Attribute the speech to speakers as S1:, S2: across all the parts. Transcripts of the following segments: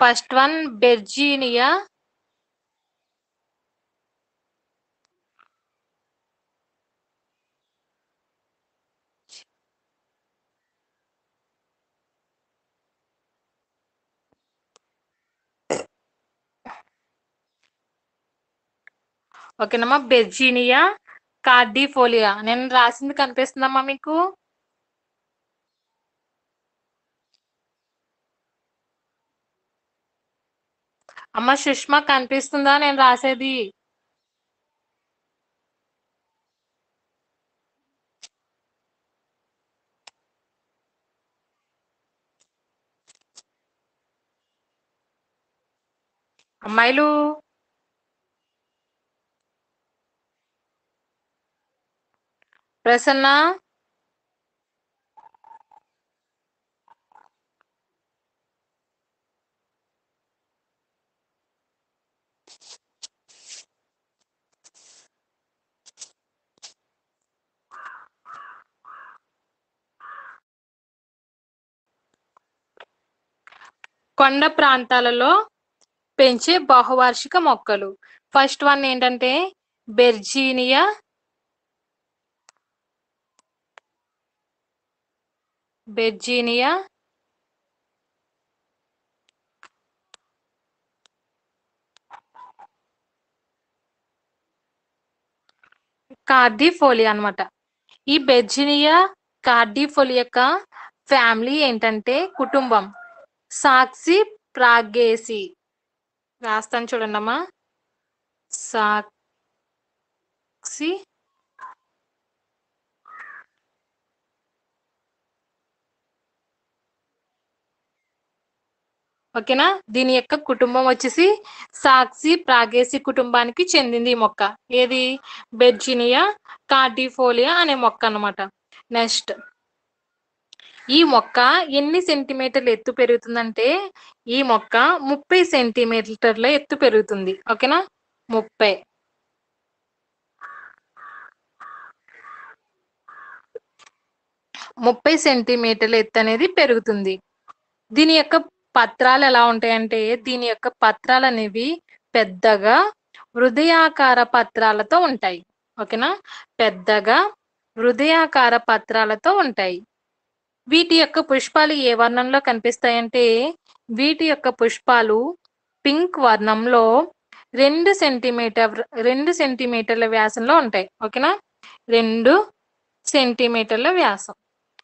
S1: first one బెర్జీనియా ఓకేనమ్మా బెర్జీనియా cordifolia నేను రాసింది కనిపిస్తుందమ్మా మీకు అమ్మ సుష్మా కనిపిస్తుందా నేను రాసేది అమ్మాయిలు ప్రసన్న కొండ ప్రాంతాలలో పెంచే బహువార్షిక మొక్కలు ఫస్ట్ వన్ ఏంటంటే బెర్జీనియా బెర్జీనియా కార్డిఫోలియా అన్నమాట ఈ బెర్జినియా కార్డిఫోలియా యొక్క ఫ్యామిలీ ఏంటంటే కుటుంబం సాక్సి ప్రాగేసి రాస్తాను చూడండి అమ్మా సాక్సి ఓకేనా దీని యొక్క కుటుంబం వచ్చేసి సాక్సి ప్రాగేసి కుటుంబానికి చెందింది ఈ మొక్క ఏది బెర్జినియా కార్డిఫోలియా అనే మొక్క అన్నమాట నెక్స్ట్ ఈ మొక్క ఎన్ని సెంటీమీటర్లు ఎత్తు పెరుగుతుందంటే ఈ మొక్క ముప్పై సెంటీమీటర్ల ఎత్తు పెరుగుతుంది ఓకేనా ముప్పై ముప్పై సెంటీమీటర్ల ఎత్తు అనేది పెరుగుతుంది దీని యొక్క పత్రాలు ఎలా ఉంటాయంటే దీని యొక్క పత్రాలు అనేవి పెద్దగా హృదయాకార పత్రాలతో ఉంటాయి ఓకేనా పెద్దగా హృదయాకార పత్రాలతో ఉంటాయి వీటి యొక్క పుష్పాలు ఏ వర్ణంలో కనిపిస్తాయంటే వీటి యొక్క పుష్పాలు పింక్ వర్ణంలో రెండు సెంటీమీటర్ రెండు సెంటీమీటర్ల వ్యాసంలో ఉంటాయి ఓకేనా రెండు సెంటీమీటర్ల వ్యాసం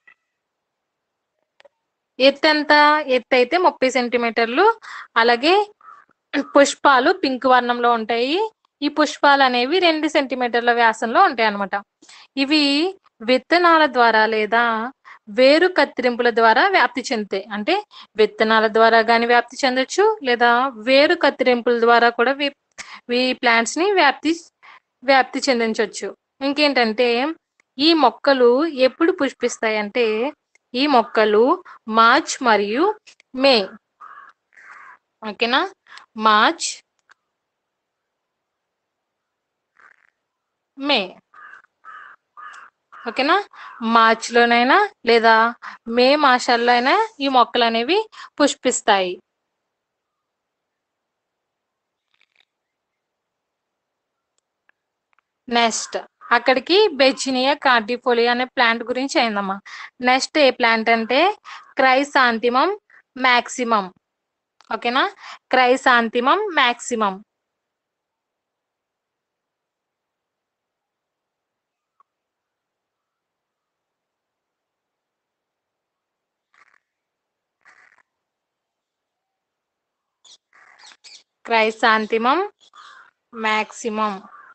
S1: ఎత్తు ఎంత ఎత్తు అయితే ముప్పై సెంటీమీటర్లు అలాగే పుష్పాలు పింక్ వర్ణంలో ఉంటాయి ఈ పుష్పాలు అనేవి రెండు సెంటీమీటర్ల వ్యాసంలో ఉంటాయి అన్నమాట ఇవి విత్తనాల ద్వారా లేదా వేరు కత్తిరింపుల ద్వారా వ్యాప్తి చెందుతాయి అంటే విత్తనాల ద్వారా కానీ వ్యాప్తి చెందొచ్చు లేదా వేరు కత్తిరింపుల ద్వారా కూడా వి ఈ ప్లాంట్స్ ని వ్యాప్తి వ్యాప్తి చెందించవచ్చు ఇంకేంటంటే ఈ మొక్కలు ఎప్పుడు పుష్పిస్తాయంటే ఈ మొక్కలు మార్చ్ మరియు మే ఓకేనా మార్చ్ మే ఓకేనా మార్చ్ లోనైనా లేదా మే మాసాల్లో అయినా ఈ మొక్కలు అనేవి పుష్పిస్తాయి నెక్స్ట్ అక్కడికి బెజినియా కార్డిఫోలియా అనే ప్లాంట్ గురించి అయిందమ్మా నెక్స్ట్ ఏ ప్లాంట్ అంటే క్రైసాంతిమం మాక్సిమం ఓకేనా క్రైసాంతిమం మాక్సిమం క్రైసాంతిమం మాక్సిమం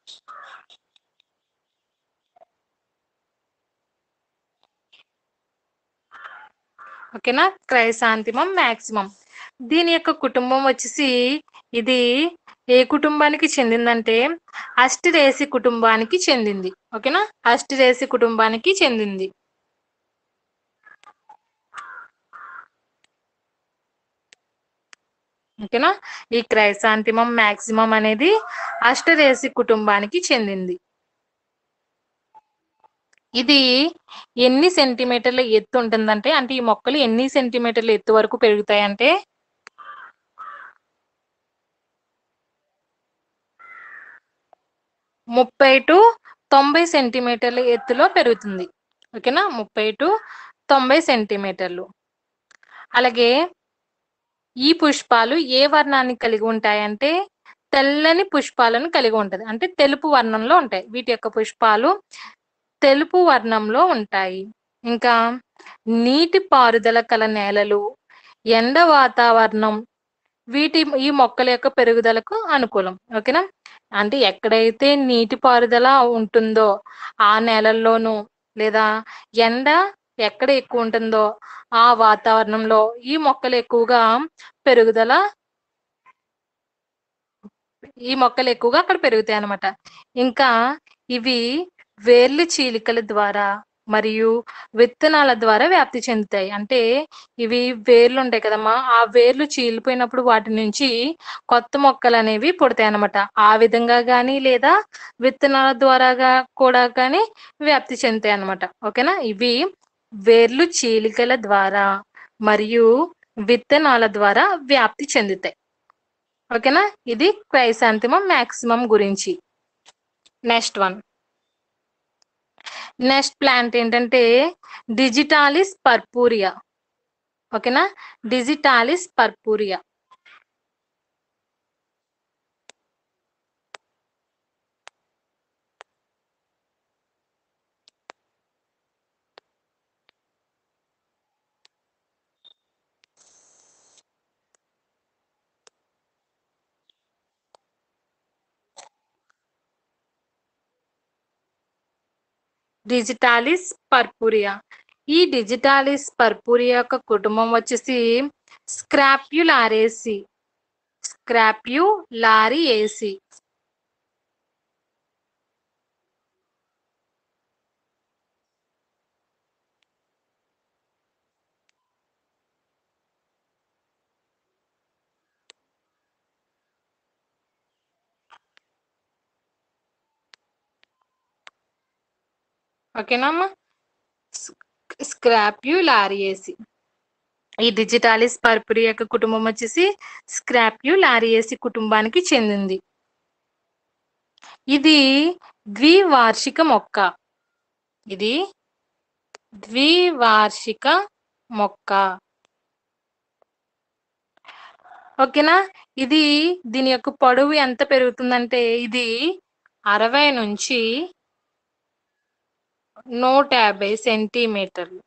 S1: ఓకేనా క్రైసాంతిమం మాక్సిమం దీని యొక్క కుటుంబం వచ్చేసి ఇది ఏ కుటుంబానికి చెందిందంటే అస్టిరేసి కుటుంబానికి చెందింది ఓకేనా అస్టిరేసి కుటుంబానికి చెందింది ఓకేనా ఈ క్రైసాంతిమం మాక్సిమం అనేది అష్టరేసి కుటుంబానికి చెందింది ఇది ఎన్ని సెంటీమీటర్ల ఎత్తు ఉంటుందంటే అంటే ఈ మొక్కలు ఎన్ని సెంటీమీటర్ల ఎత్తు వరకు పెరుగుతాయంటే ముప్పై టు తొంభై సెంటీమీటర్ల ఎత్తులో పెరుగుతుంది ఓకేనా ముప్పై టు తొంభై సెంటీమీటర్లు అలాగే ఈ పుష్పాలు ఏ వర్ణాన్ని కలిగి ఉంటాయంటే తెల్లని పుష్పాలను కలిగి ఉంటది అంటే తెలుపు వర్ణంలో ఉంటాయి వీటి యొక్క పుష్పాలు తెలుపు వర్ణంలో ఉంటాయి ఇంకా నీటి పారుదల కల నేలలు ఎండ వాతావరణం వీటి ఈ మొక్కల యొక్క పెరుగుదలకు అనుకూలం ఓకేనా అంటే ఎక్కడైతే నీటి పారుదల ఉంటుందో ఆ నేలల్లోనూ లేదా ఎండ ఎక్కడ ఎక్కువ ఉంటుందో ఆ వాతావరణంలో ఈ మొక్కలు ఎక్కువగా పెరుగుదల ఈ మొక్కలు ఎక్కువగా అక్కడ పెరుగుతాయి అన్నమాట ఇంకా ఇవి వేర్లు చీలికల ద్వారా మరియు విత్తనాల ద్వారా వ్యాప్తి చెందుతాయి అంటే ఇవి వేర్లు ఉంటాయి కదమ్మా ఆ వేర్లు చీలిపోయినప్పుడు వాటి నుంచి కొత్త మొక్కలు అనేవి పుడతాయి అన్నమాట ఆ విధంగా గాని లేదా విత్తనాల ద్వారా కూడా కానీ వ్యాప్తి చెందుతాయి అన్నమాట ఓకేనా ఇవి వేర్లు చీలికల ద్వారా మరియు విత్తనాల ద్వారా వ్యాప్తి చెందుతాయి ఓకేనా ఇది క్రైసాంతిమం మాక్సిమం గురించి నెక్స్ట్ వన్ నెక్స్ట్ ప్లాంట్ ఏంటంటే డిజిటాలిస్ పర్పూరియా ఓకేనా డిజిటాలిస్ పర్పూరియా డిజిటాలిస్ పర్పూరియా ఈ డిజిటాలిస్ పర్పూరియా యొక్క కుటుంబం వచ్చేసి స్క్రాప్యులారేసి స్క్రాప్యులారియేసి ఓకేనమ్మా స్క్రాప్యులారియేసి ఈ డిజిటాలిస్ పర్పురి యొక్క కుటుంబం వచ్చేసి స్క్రాప్యులారియేసి కుటుంబానికి చెందింది ఇది ద్వివార్షిక మొక్క ఇది ద్వివార్షిక మొక్క ఓకేనా ఇది దీని యొక్క పొడవు ఎంత పెరుగుతుందంటే ఇది అరవై నుంచి నూట యాభై సెంటీమీటర్లు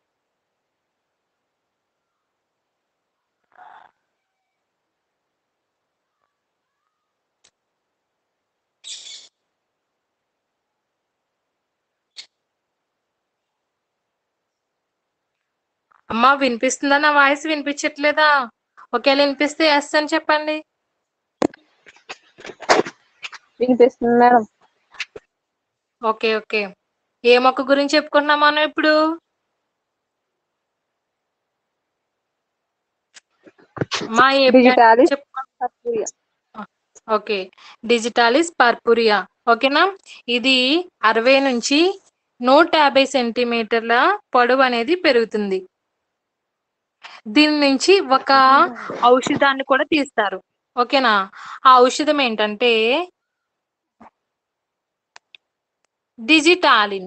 S1: అమ్మా వినిపిస్తుందా నా వాయిస్ వినిపించట్లేదా ఒకవేళ వినిపిస్తే ఎస్ అని చెప్పండి
S2: వినిపిస్తుంది మేడం
S1: ఓకే ఓకే ఏ మొక్క గురించి చెప్పుకుంటున్నాం మనం ఇప్పుడు మా ఏ
S2: Digitalis
S1: చెప్పుకో ఓకే డిజిటాలిస్ పర్పురియా ఓకేనా ఇది అరవై నుంచి నూట యాభై సెంటీమీటర్ల పొడవు అనేది పెరుగుతుంది దీని నుంచి ఒక ఔషధాన్ని కూడా తీస్తారు ఓకేనా ఆ ఔషధం ఏంటంటే డిజిటాలిన్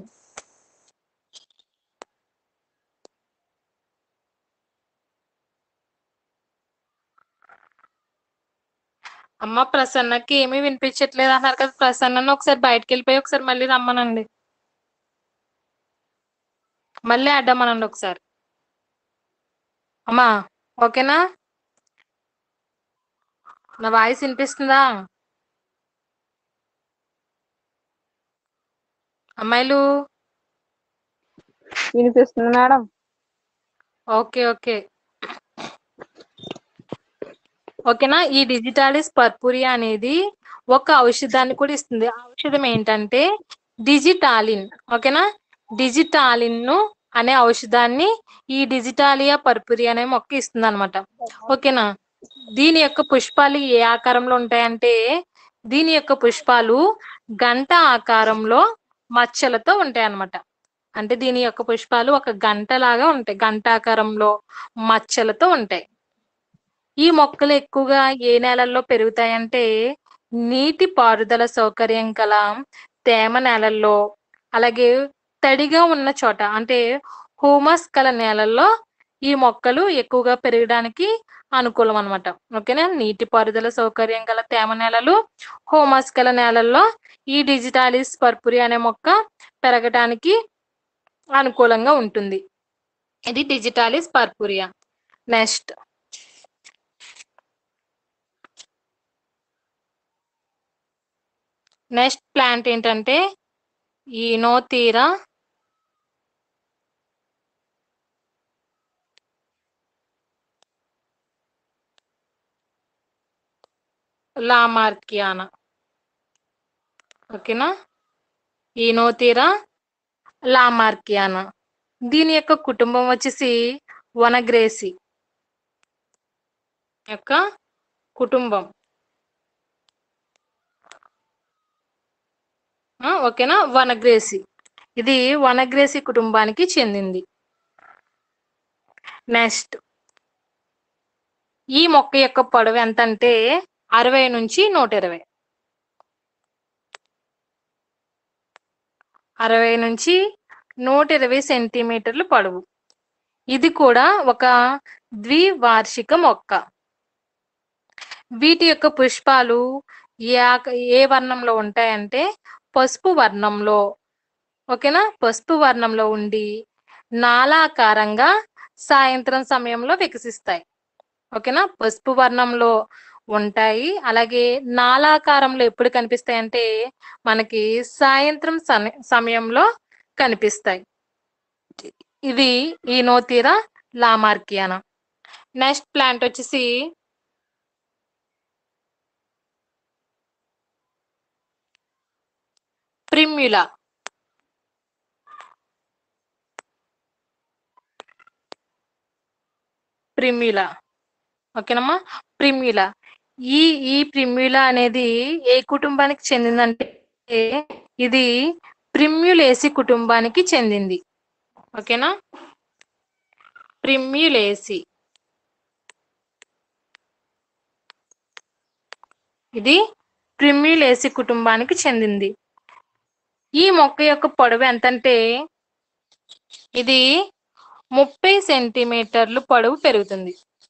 S1: అమ్మ ప్రసన్నకి ఏమీ వినిపించట్లేదు అన్నారు కదా ప్రసన్నని ఒకసారి బయటకు వెళ్ళిపోయి ఒకసారి మళ్ళీ రమ్మనండి మళ్ళీ అడ్డమనండి ఒకసారి అమ్మా ఓకేనా నా వాయిస్ వినిపిస్తుందా అమ్మాయిలు
S2: వినిపిస్తుంది మేడం
S1: ఓకే ఓకే ఓకేనా ఈ డిజిటాలిస్ పర్పురియా అనేది ఒక ఔషధాన్ని కూడా ఇస్తుంది ఆ ఔషధం ఏంటంటే డిజిటాలిన్ ఓకేనా డిజిటాలిన్ ను అనే ఔషధాన్ని ఈ డిజిటాలియా పర్పురియా అనే మొక్క ఇస్తుంది అనమాట ఓకేనా దీని యొక్క పుష్పాలు ఏ ఆకారంలో ఉంటాయంటే దీని యొక్క పుష్పాలు గంట ఆకారంలో మచ్చలతో ఉంటాయి అన్నమాట అంటే దీని యొక్క పుష్పాలు ఒక గంట లాగా ఉంటాయి గంట ఆకారంలో మచ్చలతో ఉంటాయి ఈ మొక్కలు ఎక్కువగా ఏ నేలల్లో పెరుగుతాయంటే నీటి పారుదల సౌకర్యం గల తేమ నేలల్లో అలాగే తడిగా ఉన్న చోట అంటే హూమస్ గల నేలల్లో ఈ మొక్కలు ఎక్కువగా పెరగడానికి అనుకూలం అన్నమాట ఓకేనా నీటి పారుదల సౌకర్యం గల తేమ నేలలు హోమస్ గల నేలల్లో ఈ డిజిటాలిస్ పర్పురి అనే మొక్క పెరగడానికి అనుకూలంగా ఉంటుంది ఇది digitalis purpurea next next plant ఏంటంటే ఈ నోతీరా లామార్కియానా ఓకేనా ఈ నోతీరా లామార్కియానా దీని యొక్క కుటుంబం వచ్చేసి వనగ్రేసి యొక్క కుటుంబం ఆ, ఓకేనా వనగ్రేసి ఇది వనగ్రేసి కుటుంబానికి చెందింది నెక్స్ట్ ఈ మొక్క యొక్క పొడవు ఎంత అంటే అరవై నుంచి నూట ఇరవై అరవై నుంచి నూట ఇరవై సెంటీమీటర్లు పొడవు ఇది కూడా ఒక ద్వివార్షిక మొక్క వీటి యొక్క పుష్పాలు ఏ ఆక- ఏ వర్ణంలో ఉంటాయంటే పసుపు వర్ణంలో ఓకేనా పసుపు వర్ణంలో ఉండి నాలాకారంగా సాయంత్రం సమయంలో వికసిస్తాయి ఓకేనా పసుపు వర్ణంలో ఉంటాయి అలాగే నాలాకారంలో ఎప్పుడు కనిపిస్తాయి అంటే మనకి సాయంత్రం సమ- సమయంలో కనిపిస్తాయి ఇది ఈ నోతీరా లామార్కియానా నెక్స్ట్ ప్లాంట్ వచ్చేసి ప్రిమ్యులా ప్రిమ్యులా ఓకేనమ్మా ప్రిమ్యులా ఈ ఈ ప్రిమ్యులా అనేది ఏ కుటుంబానికి చెందిందంటే ఇది ప్రిమ్యులేసి కుటుంబానికి చెందింది ఓకేనా ప్రిమ్యులేసి ఇది ప్రిమ్యులేసి కుటుంబానికి చెందింది ఈ మొక్క యొక్క పొడవు ఎంతంటే ఇది ముప్పై సెంటీమీటర్లు పొడవు పెరుగుతుంది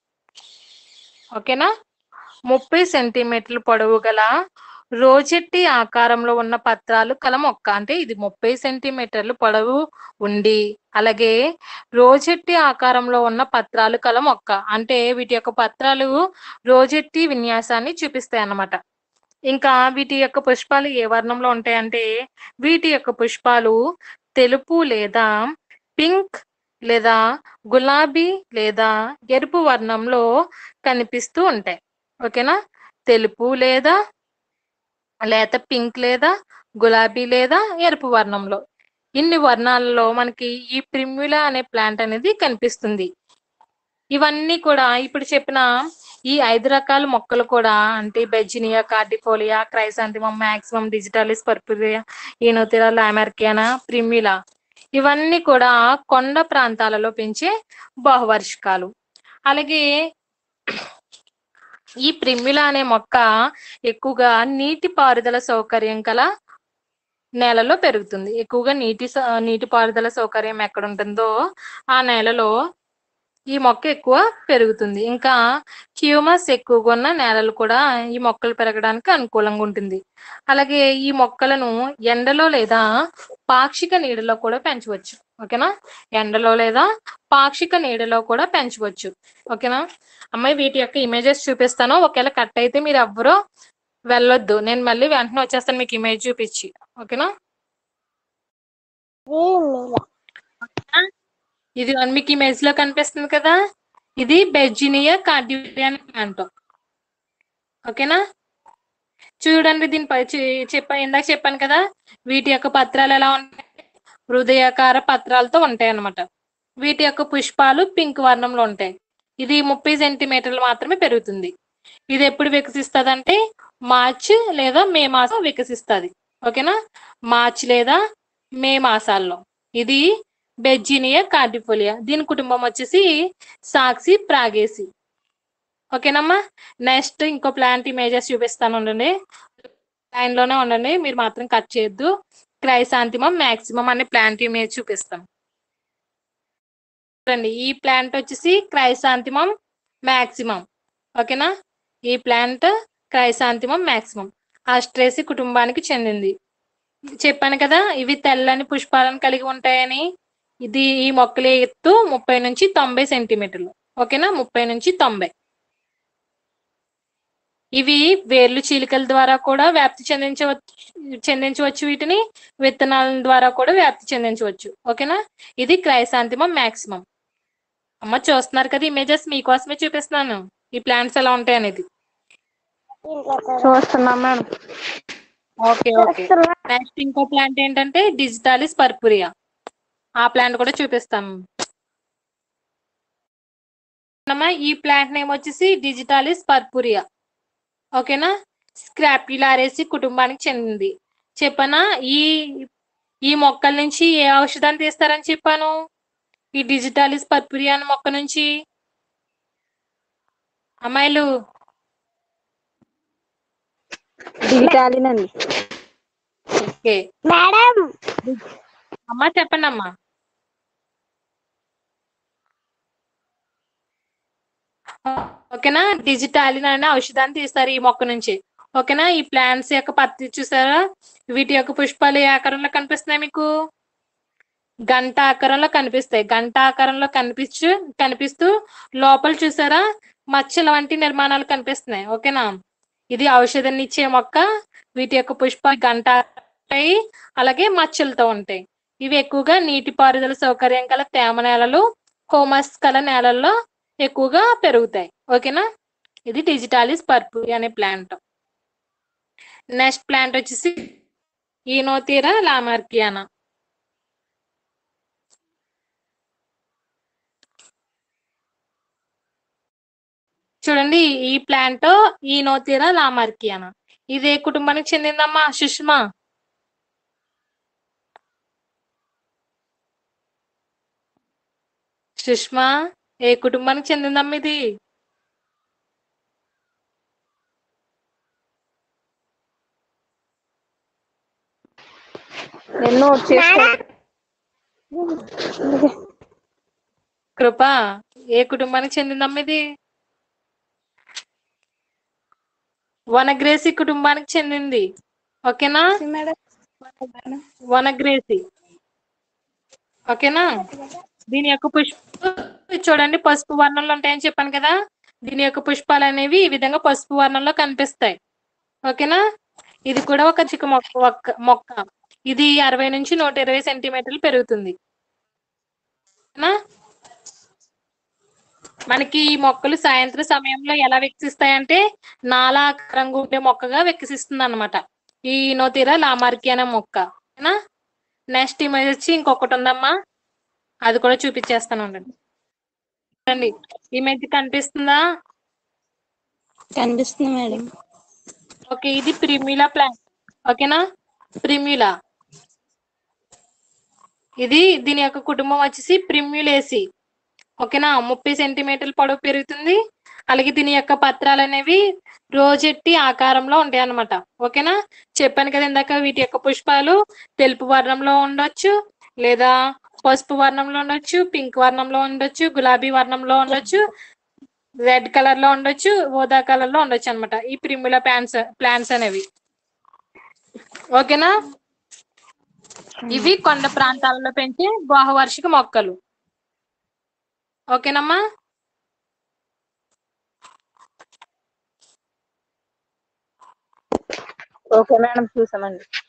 S1: ఓకేనా ముప్పై సెంటీమీటర్లు పొడవు గల రోజెట్టి ఆకారంలో ఉన్న పత్రాలు కల మొక్క అంటే ఇది ముప్పై సెంటీమీటర్లు పొడవు ఉండి అలాగే రోజెట్టి ఆకారంలో ఉన్న పత్రాలు కల మొక్క అంటే వీటి యొక్క పత్రాలు రోజెట్టి విన్యాసాన్ని చూపిస్తాయి అన్నమాట ఇంకా వీటి యొక్క పుష్పాలు ఏ వర్ణంలో ఉంటాయంటే వీటి యొక్క పుష్పాలు తెలుపు లేదా పింక్ లేదా గులాబీ లేదా ఎరుపు వర్ణంలో కనిపిస్తూ ఉంటాయి ఓకేనా తెలుపు లేదా లేత పింక్ లేదా గులాబీ లేదా ఎరుపు వర్ణంలో ఇన్ని వర్ణాలలో మనకి ఈ ప్రిమ్యులా అనే ప్లాంట్ అనేది కనిపిస్తుంది ఇవన్నీ కూడా ఇప్పుడు చెప్పిన ఈ ఐదు రకాల మొక్కలు కూడా అంటే begonia cordifolia chrysanthemum maximum digitalis purpurea oenothera lamarckiana primula ఇవన్నీ కూడా కొండ ప్రాంతాలలో పెంచే బహువార్షికాలు అలాగే ఈ ప్రిమ్యుల అనే మొక్క ఎక్కువగా నీటి పారుదల సౌకర్యం కల నేలలో పెరుగుతుంది ఎక్కువగా నీటి స- నీటి పారుదల సౌకర్యం ఎక్కడ ఉంటుందో ఆ నేలలో ఈ మొక్క ఎక్కువ పెరుగుతుంది ఇంకా హ్యూమస్ ఎక్కువగా ఉన్న నేలలు కూడా ఈ మొక్కలు పెరగడానికి అనుకూలంగా ఉంటుంది అలాగే ఈ మొక్కలను ఎండలో లేదా పాక్షిక నీడలో కూడా పెంచవచ్చు ఓకేనా ఎండలో లేదా పాక్షిక నీడలో కూడా పెంచవచ్చు ఓకేనా అమ్మాయి వీటి యొక్క ఇమేజెస్ చూపిస్తాను ఒకవేళ కట్ అయితే మీరు ఎవ్వరూ వెళ్ళొద్దు నేను మళ్ళీ వెంటనే వచ్చేస్తాను మీకు ఇమేజ్ చూపించి ఓకేనా ఇది మీకు ఇమేజ్ లో కనిపిస్తుంది కదా ఇది బెర్జినియా కార్డియాన్ ప్లాంట్ ఓకేనా చూడండి దీనిపై చె- చెప్పా ఇందాక చెప్పాను కదా వీటి యొక్క పత్రాలు ఎలా ఉంటాయి హృదయాకార పత్రాలతో ఉంటాయి అన్నమాట వీటి యొక్క పుష్పాలు పింక్ వర్ణంలో ఉంటాయి ఇది ముప్పై సెంటీమీటర్లు మాత్రమే పెరుగుతుంది ఇది ఎప్పుడు వికసిస్తుంది అంటే మార్చ్ లేదా మే మాసం వికసిస్తుంది ఓకేనా మార్చ్ లేదా మే మాసాల్లో ఇది బెజ్జినియా కార్డిఫోలియా దీని కుటుంబం వచ్చేసి సాక్సి ప్రాగేసి ఓకేనమ్మా నెక్స్ట్ ఇంకో ప్లాంట్ ఇమేజెస్ చూపిస్తాను ఉండండి లైన్ లోనే ఉండండి మీరు మాత్రం కట్ చేయొద్దు క్రైసాంతిమం మాక్సిమం అనే ప్లాంట్ ఇమేజ్ చూపిస్తాను చూడండి ఈ ప్లాంట్ వచ్చేసి క్రైసాంతిమం మాక్సిమం ఓకేనా ఈ ప్లాంట్ క్రైసాంతిమం మాక్సిమం ఆస్ట్రేసి కుటుంబానికి చెందింది చెప్పాను కదా ఇవి తెల్లని పుష్పాలను కలిగి ఉంటాయని ఇది ఈ మొక్కల ఎత్తు ముప్పై నుంచి తొంభై సెంటీమీటర్లు ఓకేనా ముప్పై నుంచి తొంభై ఇవి వేర్లు చీలికల ద్వారా కూడా వ్యాప్తి చెందించవచ్చు చెందించవచ్చు వీటిని విత్తనాల ద్వారా కూడా వ్యాప్తి చెందించవచ్చు ఓకేనా ఇది క్రైసాంతిమం మాక్సిమం అమ్మ చూస్తున్నారు కదా ఇమేజెస్ మీకోసమే చూపిస్తున్నాను ఈ ప్లాంట్స్ ఎలా ఉంటాయి అనేది
S2: చూస్తున్నాం మేడం
S1: ఓకే ఓకే నెక్స్ట్ ఇంకో ప్లాంట్ ఏంటంటే డిజిటాలిస్ పర్పురియా ఆ ప్లాంట్ కూడా చూపిస్తాను అమ్మా, ఈ ప్లాంట్ నేమ్ వచ్చేసి డిజిటాలిస్ పర్పురియా ఓకేనా స్క్రాప్యులారేసి కుటుంబానికి చెందింది చెప్పనా ఈ ఈ మొక్కల నుంచి ఏ ఔషధాన్ని తీస్తారని చెప్పాను ఈ డిజిటాలిస్ పర్పురియా అనే మొక్క నుంచి అమ్మాయిలు
S2: డిజిటాలినండి
S1: ఓకే
S2: మేడం
S1: అమ్మా చెప్పండి అమ్మా ఓకేనా డిజిటాలిన్ అనే ఔషధాన్ని తీస్తారు ఈ మొక్క నుంచి ఓకేనా ఈ ప్లాంట్స్ యొక్క పత్తి చూసారా వీటి యొక్క పుష్పాలు ఏ ఆకారంలో కనిపిస్తున్నాయి మీకు గంట ఆకారంలో కనిపిస్తాయి గంట ఆకారంలో కనిపించు కనిపిస్తూ లోపల చూసారా మచ్చల వంటి నిర్మాణాలు కనిపిస్తున్నాయి ఓకేనా ఇది ఔషధాన్ని ఇచ్చే మొక్క వీటి యొక్క పుష్పాలు గంట ఉంటాయి అలాగే మచ్చలతో ఉంటాయి ఇవి ఎక్కువగా నీటిపారుదల సౌకర్యం గల తేమ నేలలు కోమస్ కల నేలల్లో ఎక్కువగా పెరుగుతాయి ఓకేనా ఇది డిజిటాలిస్ పర్పు అనే ప్లాంట్ నెక్స్ట్ ప్లాంట్ వచ్చేసి ఈనోతీరా లామార్కియానా చూడండి ఈ ప్లాంట్ ఈనోతీరా లామార్కియానా ఇది ఏ కుటుంబానికి చెందిందమ్మా సుష్మా సుష్మా ఏ కుటుంబానికి చెందిందమ్మా ఇది
S2: నేను నోట్ చేసుకో
S1: కృప ఏ కుటుంబానికి చెందిందమ్మా ఇది వనగ్రేసి కుటుంబానికి చెందింది ఓకేనా
S2: మేడం
S1: వనగ్రేసి ఓకేనా దీని యొక్క పుష్ప చూడండి పసుపు వర్ణంలో ఉంటాయని చెప్పాను కదా దీని యొక్క పుష్పాలు అనేవి ఈ విధంగా పసుపు వర్ణంలో కనిపిస్తాయి ఓకేనా ఇది కూడా ఒక చిక్క మొక్క ఒక్క- మొక్క ఇది అరవై నుంచి నూట ఇరవై సెంటీమీటర్లు పెరుగుతుంది ఓకేనా మనకి ఈ మొక్కలు సాయంత్రం సమయంలో ఎలా వికసిస్తాయంటే నాలాకారంగా ఉండే మొక్కగా వికసిస్తుంది అనమాట ఈ నోతీరా లామార్కి అనే మొక్క ఓకేనా నెక్స్ట్ ఇమేజ్ వచ్చి ఇంకొకటి ఉందమ్మా అది కూడా చూపించేస్తాను ఉండండి చూడండి ఇమేజ్ కనిపిస్తుందా
S2: కనిపిస్తుంది మేడం
S1: ఓకే ఇది ప్రిమ్యులా ప్లాంట్ ఓకేనా ప్రిమ్యులా ఇది దీని యొక్క కుటుంబం వచ్చేసి ప్రిమ్యులేసి ఓకేనా ముప్పై సెంటీమీటర్ల పొడవు పెరుగుతుంది అలాగే దీని యొక్క పత్రాలు అనేవి రోజెట్టి ఆకారంలో ఉంటాయి అన్నమాట ఓకేనా చెప్పాను కదా ఇందాక వీటి యొక్క పుష్పాలు తెలుపు వర్ణంలో ఉండొచ్చు లేదా పసుపు వర్ణంలో ఉండొచ్చు పింక్ వర్ణంలో ఉండొచ్చు గులాబీ వర్ణంలో ఉండొచ్చు రెడ్ కలర్ లో ఉండొచ్చు ఊదా కలర్ లో ఉండొచ్చు అన్నమాట ఈ ప్రిముల ప్లాంట్స్ ప్లాంట్స్ అనేవి ఓకేనా ఇవి కొండ ప్రాంతాలలో పెంచే బహువార్షిక మొక్కలు ఓకేనమ్మా
S2: ఓకే మేడం చూసామండి